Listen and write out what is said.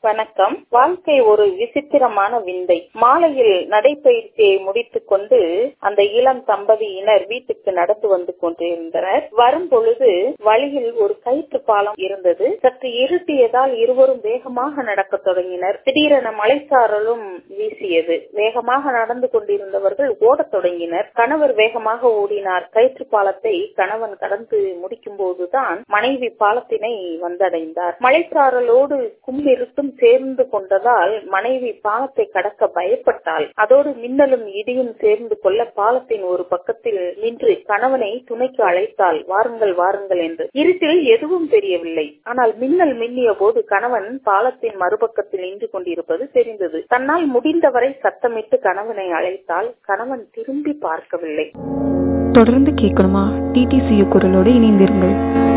வணக்கம் வாழ்க்கை ஒரு விசித்திரமான விந்தை மாலையில் நடைபயிற்சியை முடித்துக் கொண்டு அந்த இளம் தம்பதியினர் வீட்டுக்கு நடந்து வந்து கொண்டிருந்தனர் வரும் பொழுது வழியில் ஒரு கயிற்று பாலம் இருந்தது சற்று இருட்டியதால் இருவரும் வேகமாக நடக்க தொடங்கினர் திடீரென மலைச்சாரலும் வீசியது வேகமாக நடந்து கொண்டிருந்தவர்கள் ஓடத் தொடங்கினர் கணவர் வேகமாக ஓடினார் கயிற்று பாலத்தை கணவன் கடந்து முடிக்கும் போதுதான் மனைவி பாலத்தினை வந்தடைந்தார் மலைச்சாரலோடு கும்பிருட்டும் சேர்ந்து கொண்டதால் மனைவி பாலத்தை கடக்க பயப்பட்டாள் அதோடு மின்னலும் இடியும் சேர்ந்து கொள்ள பாலத்தின் ஒரு பக்கத்தில் நின்று கணவனை துணைக்கு அழைத்தாள் வாருங்கள் வாருங்கள் என்று இருட்டில் எதுவும் தெரியவில்லை ஆனால் மின்னல் மின்னிய போது கணவன் பாலத்தின் மறுபக்கத்தில் நின்று கொண்டிருப்பது தெரிந்தது தன்னால் முடிந்தவரை சத்தமிட்டு கணவனை அழைத்தால் கணவன் திரும்பி பார்க்கவில்லை தொடர்ந்து கேட்கணுமா டிடிசியு குரலோடு இணைந்திருங்கள்